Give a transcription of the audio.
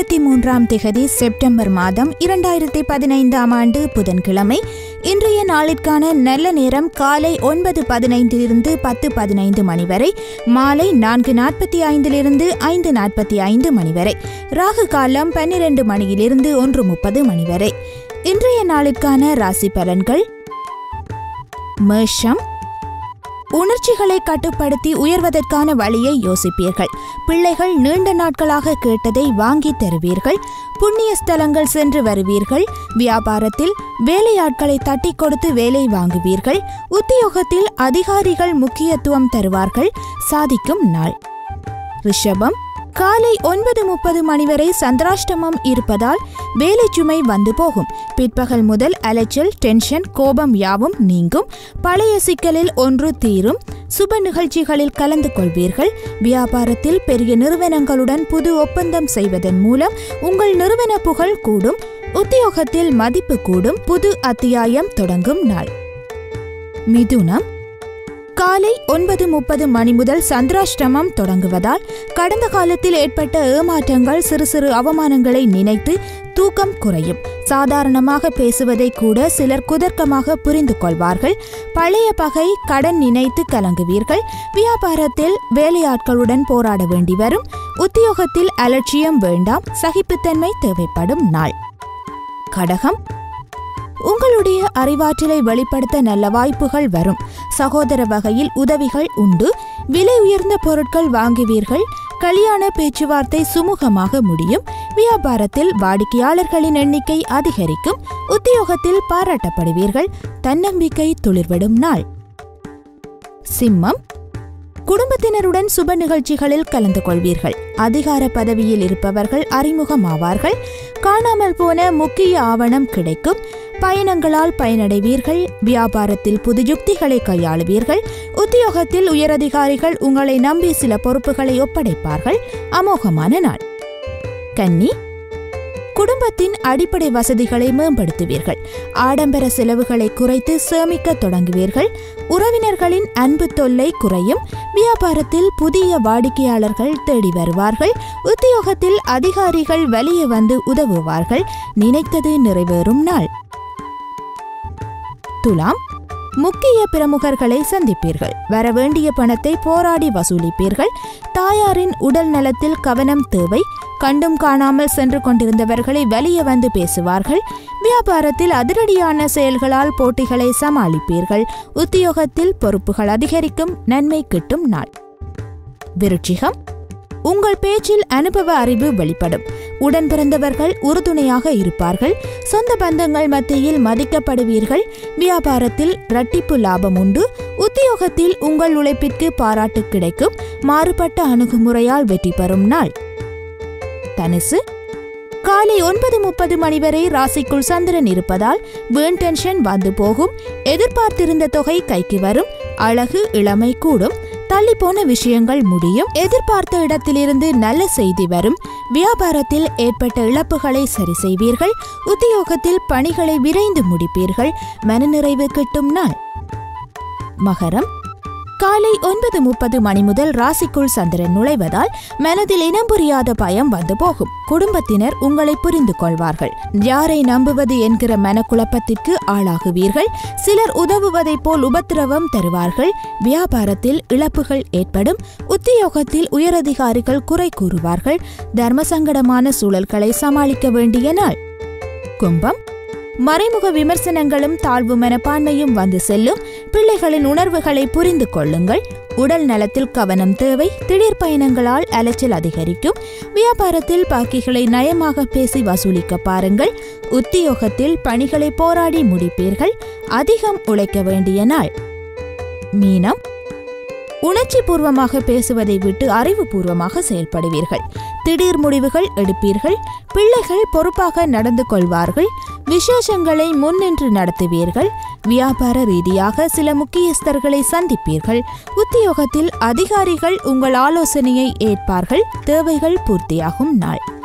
இருபத்தி மூன்றாம் திகதி செப்டம்பர் மாதம் இரண்டாயிரத்தி பதினைந்தாம் ஆண்டு புதன்கிழமை இன்றைய நாளிற்கான நல்ல நேரம் காலை ஒன்பது பதினைந்திலிருந்து பத்து பதினைந்து மணி வரை மாலை நான்கு நாற்பத்தி ஐந்திலிருந்து ஐந்து நாற்பத்தி ஐந்து மணி வரை ராகு காலம் பன்னிரண்டு மணியிலிருந்து ஒன்று முப்பது மணி வரை இன்றைய நாளிற்கான ராசி பலன்கள் மேஷம் உணர்ச்சிகளை கட்டுப்படுத்தி உயர்வதற்கான வழியை யோசிப்பீர்கள் பிள்ளைகள் நீண்ட நாட்களாக கேட்டதை வாங்கி தருவீர்கள் புண்ணிய ஸ்தலங்கள் சென்று வருவீர்கள் வியாபாரத்தில் வேலையாட்களை தட்டி கொடுத்து வேலை வாங்குவீர்கள் உத்தியோகத்தில் அதிகாரிகள் முக்கியத்துவம் தருவார்கள் சாதிக்கும் நாள் ரிஷபம் காலை ஒன்பது முப்பது மணி வரை சந்திராஷ்டமம் இருப்பதால் வேலை சுமை வந்து போகும் பிற்பகல் முதல் அலைச்சல் டென்ஷன் கோபம் யாவும் நீங்கும் பழைய சிக்கலில் ஒன்று தீரும் சுப நிகழ்ச்சிகளில் கலந்து கொள்வீர்கள் வியாபாரத்தில் பெரிய நிறுவனங்களுடன் புது ஒப்பந்தம் செய்வதன் மூலம் உங்கள் நிறுவன புகழ் கூடும் உத்தியோகத்தில் மதிப்பு கூடும் புது அத்தியாயம் தொடங்கும் நாள் மிதுனம் காலை ஒன்பது முப்பது மணி முதல் சந்திராஷ்டமம் தொடங்குவதால் கடந்த காலத்தில் ஏற்பட்ட ஏமாற்றங்கள் சிறு சிறு அவமானங்களை நினைத்து தூக்கம் குறையும் சாதாரணமாக பேசுவதை கூட சிலர் குதர்க்கமாக புரிந்து கொள்வார்கள் பழைய பகை கடன் நினைத்து கலங்குவீர்கள் வியாபாரத்தில் வேலையாட்களுடன் போராட வேண்டி வரும் உத்தியோகத்தில் அலட்சியம் வேண்டாம் சகிப்புத்தன்மை தேவைப்படும் நாள் கடகம் உங்களுடைய அறிவாற்றலை வெளிப்படுத்த நல்ல வாய்ப்புகள் வரும் சகோதர வகையில் உதவிகள் உண்டு விலை உயர்ந்த பொருட்கள் வாங்குவீர்கள் கல்யாண பேச்சுவார்த்தை சுமூகமாக முடியும் வியாபாரத்தில் வாடிக்கையாளர்களின் எண்ணிக்கை அதிகரிக்கும் உத்தியோகத்தில் பாராட்டப்படுவீர்கள் தன்னம்பிக்கை துளிர்விடும் நாள் சிம்மம் குடும்பத்தினருடன் சுப நிகழ்ச்சிகளில் கலந்து கொள்வீர்கள் அதிகார பதவியில் இருப்பவர்கள் அறிமுகமாவார்கள் காணாமல் போன முக்கிய ஆவணம் கிடைக்கும் பயணங்களால் பயனடைவீர்கள் வியாபாரத்தில் புது யுக்திகளை கையாளுவீர்கள் உத்தியோகத்தில் உயரதிகாரிகள் உங்களை நம்பி சில பொறுப்புகளை ஒப்படைப்பார்கள் அமோகமான நாள் கன்னி குடும்பத்தின் அடிப்படை வசதிகளை மேம்படுத்துவீர்கள் ஆடம்பர செலவுகளை குறைத்து சேமிக்க தொடங்குவீர்கள் உறவினர்களின் அன்பு தொல்லை குறையும் வியாபாரத்தில் புதிய வாடிக்கையாளர்கள் தேடி வருவார்கள் உத்தியோகத்தில் அதிகாரிகள் வெளியே வந்து உதவுவார்கள் நினைத்தது நிறைவேறும் நாள் துலாம் முக்கிய பிரமுகர்களை சந்திப்பீர்கள் வரவேண்டிய பணத்தை போராடி வசூலிப்பீர்கள் தாயாரின் உடல் நலத்தில் கவனம் தேவை கண்டும் காணாமல் சென்று கொண்டிருந்தவர்களை வெளியே வந்து பேசுவார்கள் வியாபாரத்தில் அதிரடியான செயல்களால் போட்டிகளை சமாளிப்பீர்கள் உத்தியோகத்தில் பொறுப்புகள் அதிகரிக்கும் நன்மை கிட்டும் நாள் விருட்சிகம் உங்கள் பேச்சில் அனுபவ அறிவு வெளிப்படும் உடன் பிறந்தவர்கள் உறுதுணையாக இருப்பார்கள் சொந்த பந்தங்கள் மத்தியில் மதிக்கப்படுவீர்கள் வியாபாரத்தில் இரட்டிப்பு லாபம் உண்டு உத்தியோகத்தில் உங்கள் உழைப்பிற்கு பாராட்டு கிடைக்கும் மாறுபட்ட அணுகுமுறையால் வெற்றி பெறும் நாள் தனுசு காலை ஒன்பது முப்பது மணி வரை ராசிக்குள் சந்திரன் இருப்பதால் வீண் டென்ஷன் வந்து போகும் எதிர்பார்த்திருந்த தொகை கைக்கு வரும் அழகு இளமை கூடும் தள்ளி போன விஷயங்கள் முடியும் எதிர்பார்த்த இடத்திலிருந்து நல்ல செய்தி வரும் வியாபாரத்தில் ஏற்பட்ட இழப்புகளை சரி செய்வீர்கள் உத்தியோகத்தில் பணிகளை விரைந்து முடிப்பீர்கள் மனநிறைவு கிட்டும் நாள் மகரம் காலை ஒன்பது முப்பது மணி முதல் ராசிக்குள் சந்திரன் நுழைவதால் மனதில் இனம் புரியாத பயம் வந்து போகும் குடும்பத்தினர் உங்களை புரிந்து கொள்வார்கள் யாரை நம்புவது என்கிற மனக்குழப்பத்திற்கு ஆளாகுவீர்கள் சிலர் உதவுவதைப் போல் உபத்திரவம் தருவார்கள் வியாபாரத்தில் இழப்புகள் ஏற்படும் உத்தியோகத்தில் உயரதிகாரிகள் குறை கூறுவார்கள் தர்ம சங்கடமான சூழல்களை சமாளிக்க வேண்டிய நாள் கும்பம் மறைமுக விமர்சனங்களும் தாழ்வு மனப்பான்மையும் வந்து செல்லும் பிள்ளைகளின் உணர்வுகளை புரிந்து கொள்ளுங்கள் உடல் நலத்தில் கவனம் தேவை திடீர் பயணங்களால் அலைச்சல் அதிகரிக்கும் வியாபாரத்தில் பாக்கிகளை நயமாக பேசி வசூலிக்க பாருங்கள் உத்தியோகத்தில் பணிகளை போராடி முடிப்பீர்கள் அதிகம் உழைக்க வேண்டிய நாள் மீனம் உணர்ச்சி பூர்வமாக பேசுவதை விட்டு அறிவுபூர்வமாக செயல்படுவீர்கள் திடீர் முடிவுகள் எடுப்பீர்கள் பிள்ளைகள் பொறுப்பாக நடந்து கொள்வார்கள் விசேஷங்களை முன்னின்று நடத்துவீர்கள் வியாபார ரீதியாக சில முக்கியஸ்தர்களை சந்திப்பீர்கள் உத்தியோகத்தில் அதிகாரிகள் உங்கள் ஆலோசனையை ஏற்பார்கள் தேவைகள் பூர்த்தியாகும் நாள்